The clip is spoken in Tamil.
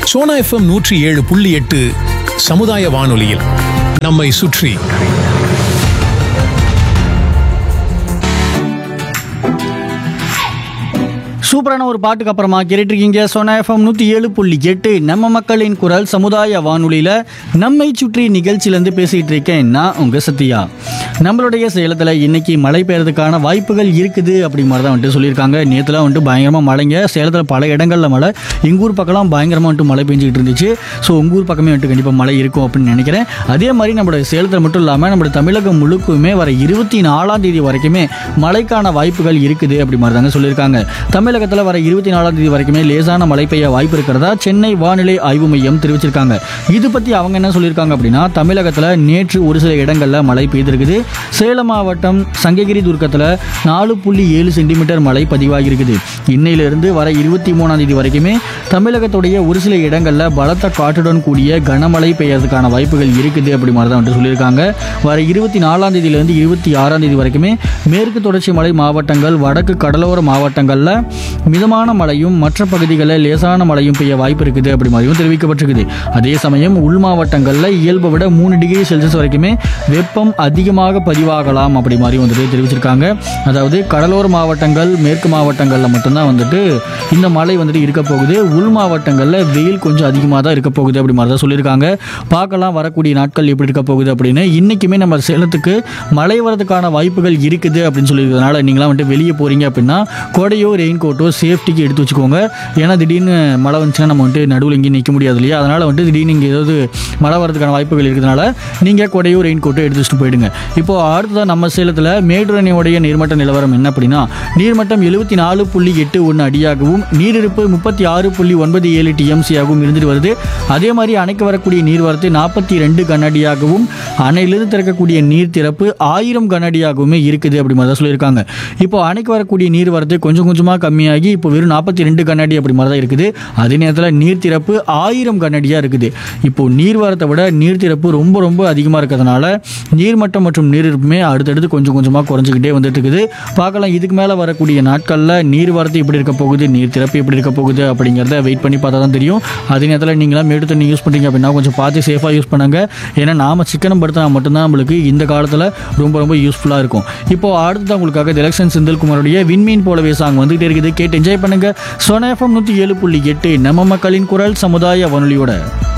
சோனா எஃப்எம் நூற்றி ஏழு புள்ளி எட்டு சமுதாய வானொலியில் நம்மை சுற்றி சூப்பரான ஒரு பாட்டுக்கு அப்புறமா கேட்டுருக்கீங்க சோனா எஃப்எம் நூற்றி ஏழு புள்ளி எட்டு நம்ம மக்களின் குரல் சமுதாய வானொலியில் நம்மை சுற்றி நிகழ்ச்சியிலேருந்து பேசிகிட்டு இருக்கேன் நான் உங்கள் சத்யா நம்மளுடைய சேலத்தில் இன்னைக்கு மழை பெய்யறதுக்கான வாய்ப்புகள் இருக்குது அப்படி மாதிரி தான் வந்துட்டு சொல்லியிருக்காங்க நேற்றுலாம் வந்துட்டு பயங்கரமாக மழைங்க சேலத்தில் பல இடங்களில் மழை எங்கள் ஊர் பக்கம்லாம் பயங்கரமாக வந்துட்டு மழை பெஞ்சிக்கிட்டு இருந்துச்சு ஸோ உங்கள் ஊர் பக்கமே வந்துட்டு கண்டிப்பாக மழை இருக்கும் அப்படின்னு நினைக்கிறேன் அதே மாதிரி நம்மளோட சேலத்தில் மட்டும் இல்லாமல் நம்மளோட தமிழகம் முழுக்குமே வர இருபத்தி நாலாம் தேதி வரைக்குமே மழைக்கான வாய்ப்புகள் இருக்குது அப்படி மாதிரி தாங்க சொல்லியிருக்காங்க தமிழகத்தில் வர இருபத்தி நாலாம் தேதி வரைக்குமே லேசான மழை பெய்ய வாய்ப்பு இருக்கிறதா சென்னை வானிலை ஆய்வு மையம் தெரிவிச்சிருக்காங்க இது பற்றி அவங்க என்ன சொல்லியிருக்காங்க அப்படின்னா தமிழகத்தில் நேற்று ஒரு சில இடங்களில் மழை பெய்திருக்குது சேலம் மாவட்டம் சங்ககிரி துர்க்கத்தில் நாலு புள்ளி ஏழு சென்டிமீட்டர் மழை பதிவாகியிருக்குது இன்னையிலிருந்து வர இருபத்தி மூணாம் தேதி வரைக்குமே தமிழகத்துடைய ஒரு சில இடங்களில் பலத்த காற்றுடன் கூடிய கனமழை பெய்யறதுக்கான வாய்ப்புகள் இருக்குது அப்படி மாதிரி தான் வந்துட்டு சொல்லியிருக்காங்க வர இருபத்தி நாலாம் தேதியிலிருந்து இருபத்தி ஆறாம் தேதி வரைக்குமே மேற்கு தொடர்ச்சி மலை மாவட்டங்கள் வடக்கு கடலோர மாவட்டங்களில் மிதமான மழையும் மற்ற பகுதிகளில் லேசான மழையும் பெய்ய வாய்ப்பு இருக்குது அப்படி மாதிரியும் தெரிவிக்கப்பட்டிருக்குது அதே சமயம் உள் மாவட்டங்களில் இயல்பை விட மூணு டிகிரி செல்சியஸ் வரைக்குமே வெப்பம் அதிகமாக பதிவாகலாம் அப்படி மாதிரி வந்துட்டு தெரிவிச்சிருக்காங்க அதாவது கடலோர மாவட்டங்கள் மேற்கு மாவட்டங்களில் மட்டும்தான் வந்துட்டு இந்த மழை வந்துட்டு இருக்க போகுது உள் மாவட்டங்களில் வெயில் கொஞ்சம் அதிகமாக தான் இருக்க போகுது அப்படி மாதிரி தான் சொல்லியிருக்காங்க பார்க்கலாம் வரக்கூடிய நாட்கள் எப்படி இருக்க போகுது அப்படின்னு இன்றைக்குமே நம்ம சேலத்துக்கு மழை வரதுக்கான வாய்ப்புகள் இருக்குது அப்படின்னு சொல்லியிருக்கிறதுனால நீங்களாம் வந்துட்டு வெளியே போகிறீங்க அப்படின்னா கொடையோ ரெயின் கோட்டோ சேஃப்டிக்கு எடுத்து வச்சுக்கோங்க ஏன்னா திடீர்னு மழை வந்துச்சுன்னா நம்ம வந்துட்டு நடுவில் எங்கேயும் நிற்க முடியாது இல்லையா அதனால் வந்துட்டு திடீர்னு இங்கே ஏதாவது மழை வரதுக்கான வாய்ப்புகள் இருக்கிறதுனால நீங்கள் கொடையோ ரெயின் கோட்டோ எடுத்து வச்சுட்டு போயிடுங்க இப்போது அடுத்ததான் நம்ம சேலத்தில் மேட்டூர் அணையுடைய நீர்மட்ட நிலவரம் என்ன அப்படின்னா நீர்மட்டம் எழுபத்தி நாலு புள்ளி எட்டு ஒன்று அடியாகவும் நீரிருப்பு முப்பத்தி ஆறு புள்ளி ஒன்பது ஏழு டிஎம்சியாகவும் இருந்துட்டு வருது அதே மாதிரி அணைக்கு வரக்கூடிய நீர்வரத்து நாற்பத்தி ரெண்டு கனஅடியாகவும் அணையிலிருந்து திறக்கக்கூடிய நீர் திறப்பு ஆயிரம் கனஅடியாகவுமே இருக்குது அப்படி மாதிரி தான் சொல்லியிருக்காங்க இப்போ அணைக்கு வரக்கூடிய நீர் வரத்து கொஞ்சம் கொஞ்சமாக கம்மியாகி இப்போ வெறும் நாற்பத்தி ரெண்டு கண்ணாடி அப்படி மாதிரி தான் இருக்குது அதே நேரத்தில் நீர் திறப்பு ஆயிரம் கண்ணாடியாக இருக்குது இப்போ நீர் வரத்தை விட நீர் திறப்பு ரொம்ப ரொம்ப அதிகமாக இருக்கிறதுனால நீர்மட்டம் மற்றும் நீரிருப்புமே அடுத்தடுத்து கொஞ்சம் கொஞ்சமாக குறைஞ்சிக்கிட்டே வந்துட்டு இருக்குது பார்க்கலாம் இதுக்கு மேலே வரக்கூடிய நாட்களில் நீர் வரத்து எப்படி இருக்க போகுது நீர் திறப்பு எப்படி இருக்க போகுது அப்படிங்கிறத வெயிட் பண்ணி பார்த்தா தான் தெரியும் அதே நேரத்தில் நீங்களாம் மேடு தண்ணி யூஸ் பண்ணுறீங்க அப்படின்னா கொஞ்சம் பார்த்து சேஃபாக யூஸ் பண்ணுங்க ஏன்னா நாம சிக்கனம் படுத்தினா மட்டும்தான் நம்மளுக்கு இந்த காலத்தில் ரொம்ப ரொம்ப யூஸ்ஃபுல்லாக இருக்கும் இப்போ அடுத்தது உங்களுக்காக எலெக்ஷன் செந்தில்குமாரோடைய விண்மீன் போலவே சாங் வந்துகிட்டே இருக்குது கேட்டு என்ஜாய் பண்ணுங்க சோனா எஃப்எம் நூற்றி ஏழு புள்ளி எட்டு நம்ம மக்களின் குரல் சமுதாய வானொலியோட